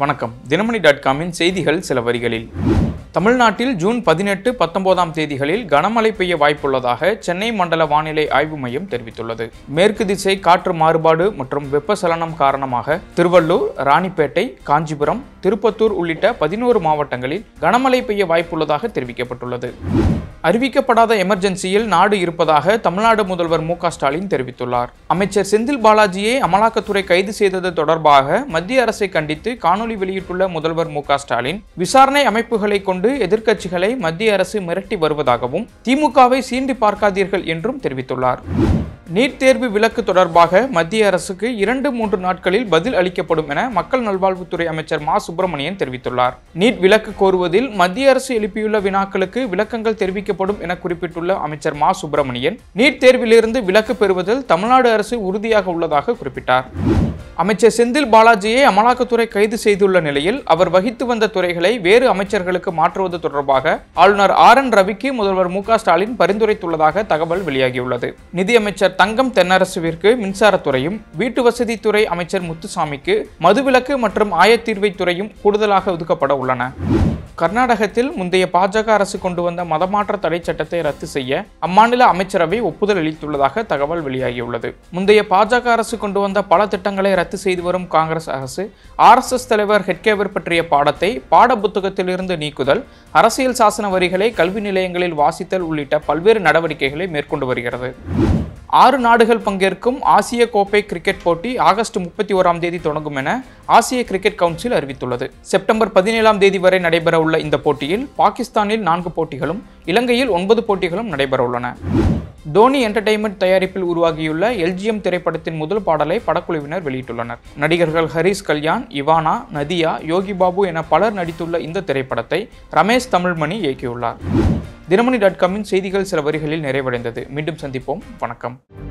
வணக்கம் தினமணி டாட் காமின் செய்திகள் சில வரிகளில் தமிழ்நாட்டில் ஜூன் பதினெட்டு பத்தொன்பதாம் தேதிகளில் கனமழை பெய்ய வாய்ப்புள்ளதாக சென்னை மண்டல வானிலை ஆய்வு மையம் தெரிவித்துள்ளது மேற்கு திசை காற்று மாறுபாடு மற்றும் வெப்பசலனம் காரணமாக திருவள்ளூர் ராணிப்பேட்டை காஞ்சிபுரம் திருப்பத்தூர் உள்ளிட்ட பதினோரு மாவட்டங்களில் கனமழை பெய்ய வாய்ப்புள்ளதாக தெரிவிக்கப்பட்டுள்ளது அறிவிக்கப்படாத எமர்ஜென்சியில் நாடு இருப்பதாக தமிழ்நாடு முதல்வர் மு க ஸ்டாலின் தெரிவித்துள்ளார் அமைச்சர் செந்தில் பாலாஜியை அமலாக்கத்துறை கைது செய்தது தொடர்பாக மத்திய அரசை கண்டித்து காணொலி வெளியிட்டுள்ள முதல்வர் மு க ஸ்டாலின் விசாரணை அமைப்புகளை கொண்டு எதிர்க்கட்சிகளை மத்திய அரசு மிரட்டி வருவதாகவும் திமுகவை சீண்டி பார்க்காதீர்கள் என்றும் தெரிவித்துள்ளார் நீட் தேர்வு விலக்கு தொடர்பாக மத்திய அரசுக்கு இரண்டு மூன்று நாட்களில் பதில் அளிக்கப்படும் என மக்கள் நல்வாழ்வுத்துறை அமைச்சர் மா சுப்பிரமணியன் தெரிவித்துள்ளார் நீட் விலக்கு கோருவதில் மத்திய அரசு எழுப்பியுள்ள வினாக்களுக்கு விளக்கங்கள் தெரிவிக்கப்படும் என குறிப்பிட்டுள்ள அமைச்சர் மா சுப்பிரமணியன் நீட் தேர்விலிருந்து விலக்கு பெறுவதில் தமிழ்நாடு அரசு உறுதியாக உள்ளதாக குறிப்பிட்டார் அமைச்சர் செந்தில் பாலாஜியை அமலாக்கத்துறை கைது செய்துள்ள நிலையில் அவர் வகித்து வந்த துறைகளை வேறு அமைச்சர்களுக்கு மாற்றுவது தொடர்பாக ஆளுநர் ஆர் என் ரவிக்கு முதல்வர் மு க ஸ்டாலின் பரிந்துரைத்துள்ளதாக தகவல் வெளியாகியுள்ளது நிதியமைச்சர் தங்கம் தென்னரசுவிற்கு மின்சாரத்துறையும் வீட்டு வசதித்துறை அமைச்சர் முத்துசாமிக்கு மதுவிலக்கு மற்றும் ஆயத்தீர்வைத் துறையும் கூடுதலாக ஒதுக்கப்பட உள்ளன கர்நாடகத்தில் முந்தைய பாஜக அரசு கொண்டு வந்த மதமாற்ற தடை சட்டத்தை ரத்து செய்ய அம்மாநில அமைச்சரவை ஒப்புதல் அளித்துள்ளதாக தகவல் வெளியாகியுள்ளது முந்தைய பாஜக அரசு கொண்டு வந்த பல திட்டங்களை ரத்து செய்து வரும் காங்கிரஸ் அரசு ஆர்எஸ்எஸ் தலைவர் ஹெட்கேவர் பற்றிய பாடத்தை பாட புத்தகத்திலிருந்து நீக்குதல் அரசியல் சாசன வரிகளை கல்வி நிலையங்களில் வாசித்தல் உள்ளிட்ட பல்வேறு நடவடிக்கைகளை மேற்கொண்டு வருகிறது ஆறு நாடுகள் பங்கேற்கும் ஆசிய கோப்பை கிரிக்கெட் போட்டி ஆகஸ்ட் முப்பத்தி ஓராம் தேதி தொடங்கும் என ஆசிய கிரிக்கெட் கவுன்சில் அறிவித்துள்ளது செப்டம்பர் பதினேழாம் தேதி வரை நடைபெறவுள்ள இந்த போட்டியில் பாகிஸ்தானில் நான்கு போட்டிகளும் இலங்கையில் ஒன்பது போட்டிகளும் நடைபெற உள்ளன தோனி என்டர்டைன்மெண்ட் தயாரிப்பில் உருவாகியுள்ள எல்ஜிஎம் திரைப்படத்தின் முதல் பாடலை படக்குழுவினர் வெளியிட்டுள்ளனர் நடிகர்கள் ஹரிஸ் கல்யாண் இவானா நதியா யோகி பாபு என பலர் நடித்துள்ள இந்த திரைப்படத்தை ரமேஷ் தமிழ்மணி இயக்கியுள்ளார் தினமணி டாட் காமின் செய்திகள் சில வரிகளில் நிறைவடைந்தது மீண்டும் சந்திப்போம் வணக்கம்